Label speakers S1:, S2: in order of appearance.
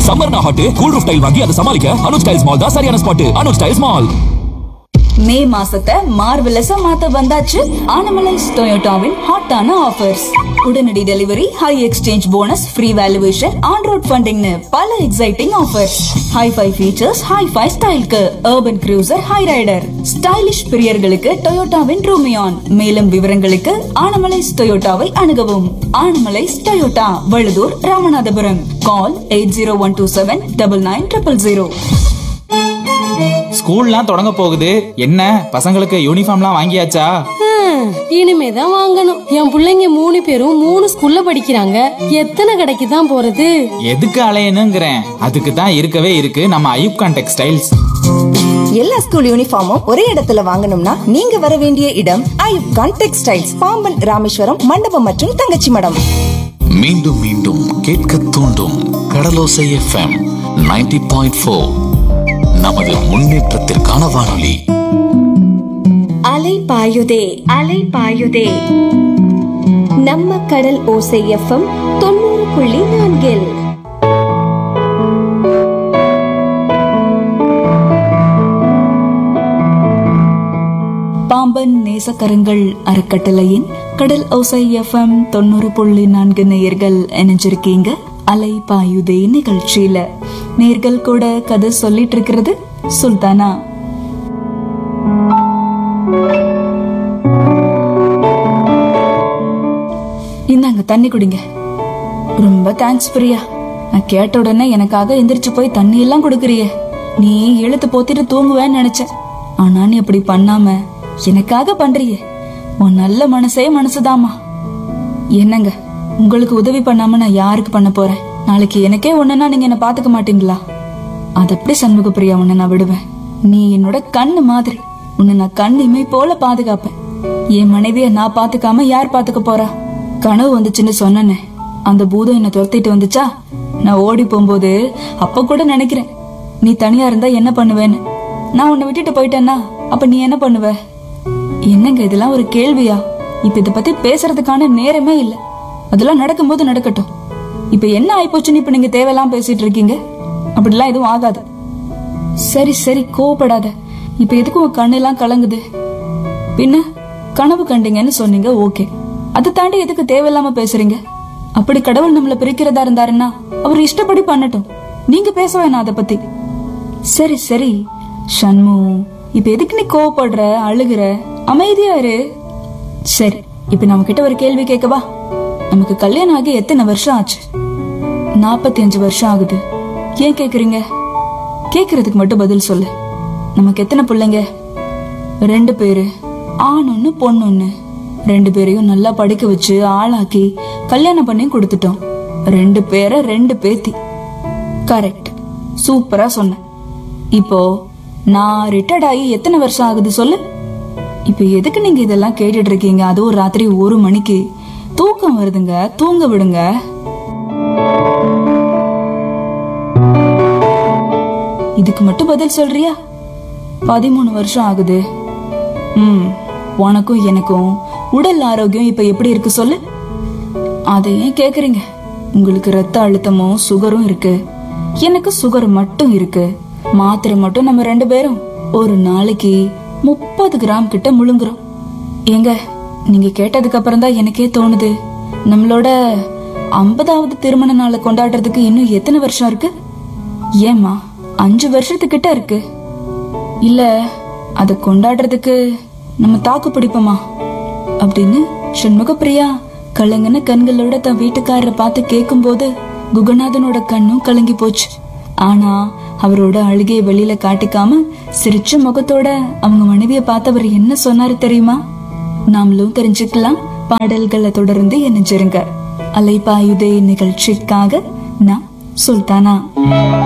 S1: சம்மர்னா hot cool roof tile வாங்கி அதை சமாளிக்க அனுஜ் டைல்ஸ் மால் தான் சரியான spot Anuj tiles mall
S2: May மாசத்தை மார்வெலஸா மாத்த வந்தாச்சு ஆனமலைஸ் டொயோட்டாவின் ஹாட்டான ஆஃபர்ஸ் உடனடி delivery high exchange bonus free valuation on road ஃபண்டிங்னு பல exciting offers hi-fi features hi-fi ஸ்டைல்க்கு urban cruiser Hyryder stylish பிரியர்களுக்கு டொயோட்டாவின் ரூமியான் மேலும் விவரங்களுக்கு ஆனமலைஸ் டொயோட்டாவை அணுகவும் Anamalais Toyota Valudhur Ramanathapuram call eight zero one two seven double nine triple zero
S3: ஸ்கூல்லாம் தொடங்க போகுது என்ன பசங்களுக்கு யூனிஃபார்ம்லாம் வாங்கியாச்சா
S4: ஹம், இனிமேதான் வாங்கணும் என் புள்ளைங்க மூணு பேரும் மூணு ஸ்கூல்ல படிக்கிறாங்க எத்தனை கடைக்கு தான் போறது
S3: எதுக்கு அலையணுங்கிறேன் அதுக்கு தான் இருக்கவே இருக்கு நம்ம ஐயூப் கான் டெக்ஸ்டைல்ஸ்
S5: எல்லா ஸ்கூல் யூனிஃபார்மும் ஒரே இடத்துல வாங்கணும்னா நீங்க வர வேண்டிய இடம் ஐயூப் கான் டெக்ஸ்டைல்ஸ் பாம்பன் ராமேஸ்வரம் மண்டபம் மற்றும் தங்கச்சி மடம்
S6: மீண்டும் மீண்டும் கேட்க தூண்டும் கடலோசை எஃப்எம் 90.4 பாயிண்ட் ஃபோர் நமது முன்னேற்றத்திற்கான வானொலி
S7: அலை பாயுதே அலை பாயுதே நம்ம கடல் ஓசை எஃப்எம் தொண்ணூறு புள்ளி நான்கில்
S2: பாம்பன் நேசக்கரங்கள் அறக்கட்டளையின் கடல் ஓசை எஃப்எம் தொண்ணூறு புள்ளி நான்கு நேயர்கள் இணைஞ்சிருக்கீங்க அலை பாயுதே நிகழ்ச்சியில நேர்கள் கூட கதை சொல்லிட்டு இருக்கிறது சுல்தானா இந்தாங்க தண்ணி குடிங்க ரொம்ப தேங்க்ஸ் பிரியா நான் கேட்ட உடனே எனக்காக எந்திரிச்சு போய் தண்ணி எல்லாம் கொடுக்கறியே நீ இழுத்து போத்திட்டு தூங்குவேன்னு நினைச்சேன் ஆனா நீ அப்படி பண்ணாம எனக்காக பண்றியே உன் நல்ல மனசே மனசுதாம்மா என்னங்க உங்களுக்கு உதவி பண்ணாம நான் யாருக்கு பண்ண போறேன் நாளைக்கு எனக்கே ஒண்ணுன்னா நீங்க என்ன பாத்துக்க மாட்டீங்களா அது எப்படி சண்முக பிரியா உன்னை நான் விடுவேன் நீ என்னோட கண்ணு மாதிரி உன்னை நான் கண் இமை போல பாதுகாப்பேன் என் மனைவிய நான் பாத்துக்காம யார் பாத்துக்க போறா கனவு வந்துச்சுன்னு சொன்னனே அந்த பூதம் என்ன துரத்திட்டு வந்துச்சா நான் ஓடி போகும்போது அப்ப கூட நினைக்கிறேன் நீ தனியா இருந்தா என்ன பண்ணுவேன்னு நான் உன்னை விட்டுட்டு போயிட்டேன்னா அப்ப நீ என்ன பண்ணுவ என்னங்க இதெல்லாம் ஒரு கேள்வியா இப்ப இத பத்தி பேசுறதுக்கான நேரமே இல்ல அதெல்லாம் நடக்கும்போது நடக்கட்டும் இப்ப என்ன ஆயிப்போச்சுன்னு இப்ப நீங்க தேவையெல்லாம் பேசிட்டு இருக்கீங்க அப்படிலாம் எதுவும் ஆகாது சரி சரி கோவப்படாத இப்ப எதுக்கு உன் கண்ணெல்லாம் கலங்குது பின்ன கனவு கண்டீங்கன்னு சொன்னீங்க ஓகே அதை தாண்டி எதுக்கு தேவையில்லாம பேசுறீங்க அப்படி கடவுள் நம்மள பிரிக்கிறதா இருந்தாருன்னா அவர் இஷ்டப்படி பண்ணட்டும் நீங்க பேச வேணாம் அதை பத்தி சரி சரி ஷண்மு இப்ப எதுக்கு நீ கோவப்படுற அழுகுற அமைதியா இரு சரி இப்ப நம்ம கிட்ட ஒரு கேள்வி கேட்கவா நமக்கு கல்யாணம் ஆகி எத்தனை வருஷம் ஆச்சு நாற்பத்தி அஞ்சு வருஷம் ஆகுது ஏன் கேக்குறீங்க கேக்குறதுக்கு மட்டும் பதில் சொல்லு நமக்கு எத்தனை பிள்ளைங்க ரெண்டு பேரு ஆண் ஒண்ணு பொண்ணு ஒண்ணு ரெண்டு பேரையும் நல்லா படிக்க வச்சு ஆளாக்கி கல்யாணம் பண்ணி கொடுத்துட்டோம் ரெண்டு பேரை ரெண்டு பேத்தி கரெக்ட் சூப்பரா சொன்ன இப்போ நான் ரிட்டையர்ட் ஆகி எத்தனை வருஷம் ஆகுது சொல்லு இப்போ எதுக்கு நீங்க இதெல்லாம் கேட்டுட்டு இருக்கீங்க அதுவும் ராத்திரி ஒரு மணிக்கு தூக்கம் வருதுங்க தூங்க விடுங்க இதுக்கு மட்டும் பதில் சொல்றியா பதிமூணு வருஷம் ஆகுது ம் உனக்கும் எனக்கும் உடல் ஆரோக்கியம் இப்ப எப்படி இருக்கு சொல்லு அதை ஏன் கேக்குறீங்க உங்களுக்கு ரத்த அழுத்தமும் சுகரும் இருக்கு எனக்கு சுகர் மட்டும் இருக்கு மாத்திரை மட்டும் நம்ம ரெண்டு பேரும் ஒரு நாளைக்கு முப்பது கிராம் கிட்ட முழுங்குறோம் ஏங்க நீங்க கேட்டதுக்கு அப்புறம் தான் எனக்கே தோணுது நம்மளோட ஐம்பதாவது திருமண நாளை கொண்டாடுறதுக்கு இன்னும் எத்தனை வருஷம் இருக்கு ஏமா அஞ்சு வருஷத்துக்கிட்ட இருக்கு இல்ல அத கொண்டாடுறதுக்கு நம்ம தாக்கு பிடிப்போமா அப்படின்னு சண்முக பிரியா கலங்கின கண்களோட தன் வீட்டுக்காரரை பார்த்து கேட்கும்போது குகநாதனோட கண்ணும் கலங்கி போச்சு ஆனா அவரோட அழுகையை வெளியில காட்டிக்காம சிரிச்ச முகத்தோட அவங்க மனைவிய பார்த்தவர் என்ன சொன்னாரு தெரியுமா நாமளும் தெரிஞ்சுக்கலாம் பாடல்களை தொடர்ந்து இணைஞ்சிருங்க அலைப்பாயுதே நிகழ்ச்சிக்காக நான் சுல்தானா